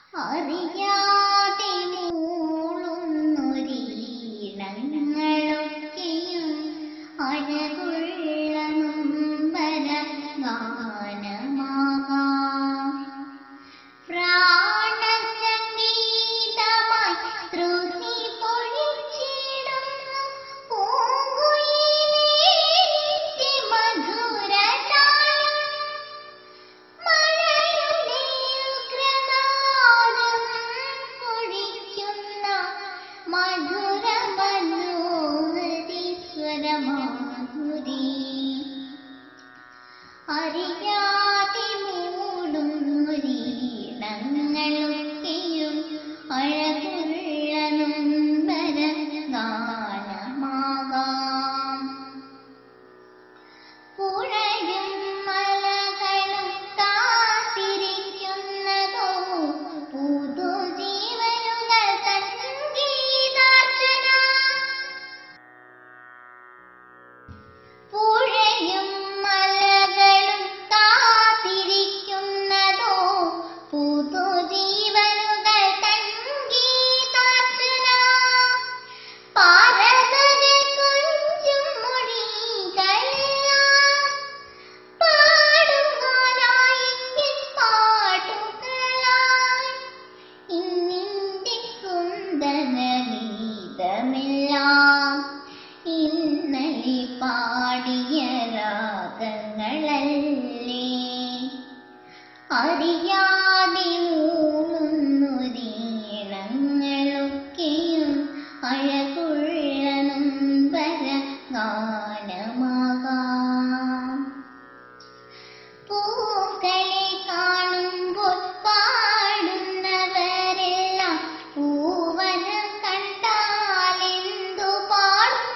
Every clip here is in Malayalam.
അറിയാതെ മൂളുന്നൊരീണങ്ങളൊക്കെയും അഴകുള്ള നൊമ്പര ഗാനമാകാം പ്രാണസംഗീതമായി ശ്രുതി പൊഴിച്ചിടുന്നു പൂങ്കുയിലേ മധുരതാളം മഴയുടെ ഉഗ്രനാദം പൊഴിക്കുന്ന മധുര മനോഹരി സ്വരമാധുരി അറിയാതെ മൂടുന്നൊരീണങ്ങളൊക്കെയും അഴകുള്ള നൊമ്പര ഗാനമാകാം പുഴയും മലകളും കാത്തിരിക്കുന്നതോ പുതുജീവനുകൾ തൻ ഗീതാർച്ചന പുഴയും മലകളും കാത്തിരിക്കുന്നതോ പുതുജീവനുകൾ തൻ ഗീതാർച്ചന പാരതരെ കൊഞ്ചും മൊഴികളെല്ലാം പാടുവാനായെങ്കിൽ പാട്ടുകളായി ഇന്നിന്റെ കുന്തന ഗീതമെല്ലാം ഇന്നലെ പാടിയ രാഗങ്ങളല്ലേ അറിയാതെ മൂളുന്നൊരീണങ്ങളൊക്കെയും അഴകുള്ള നൊമ്പര ഗാനമാകാം പൂക്കളെ കാണുമ്പോൾ പാടുന്നവരെല്ലാം പൂവനം കണ്ടാലെന്തു പാടും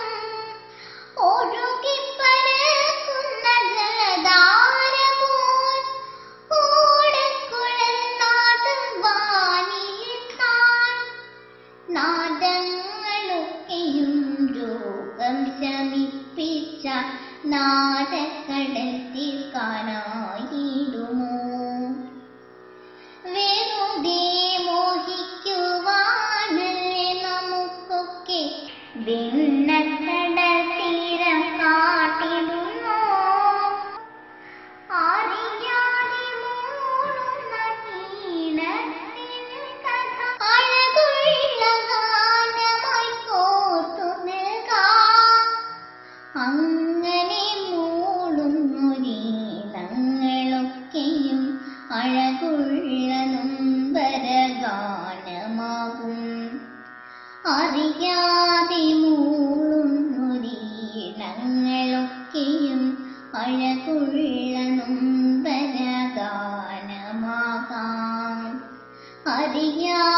ഒഴുകിപ്പരക്കുന്ന ജലധാര പോൽ ഓടക്കുഴൽനാദം വാനിലിത്താൻ നാദങ്ങളൊക്കെയും രോഗം ശമിപ്പിച്ച നാദക്കടൽ തീർക്കാനായിടുമോ വെറുതെ മോഹിക്കുവാനല്ലേ നമുക്കൊക്കെ ഭിന്നക്കടൽ തീരം കാട്ടിടുന്നു അറിയാതെ മൂളുന്ന ഈണത്തിന് കഥ അഴകുള്ള ഗാനമായി കോർത്തു നൽകാം അങ്ങനെ മൂളുന്നൊരീണങ്ങളൊക്കെയും അഴകുള്ള നൊമ്പര ഗാനമാകും അറിയാതെ മൂളുന്നൊരീണങ്ങളൊക്കെയും അഴകുള്ള നൊമ്പര ഗാനമാകാം അറിയാ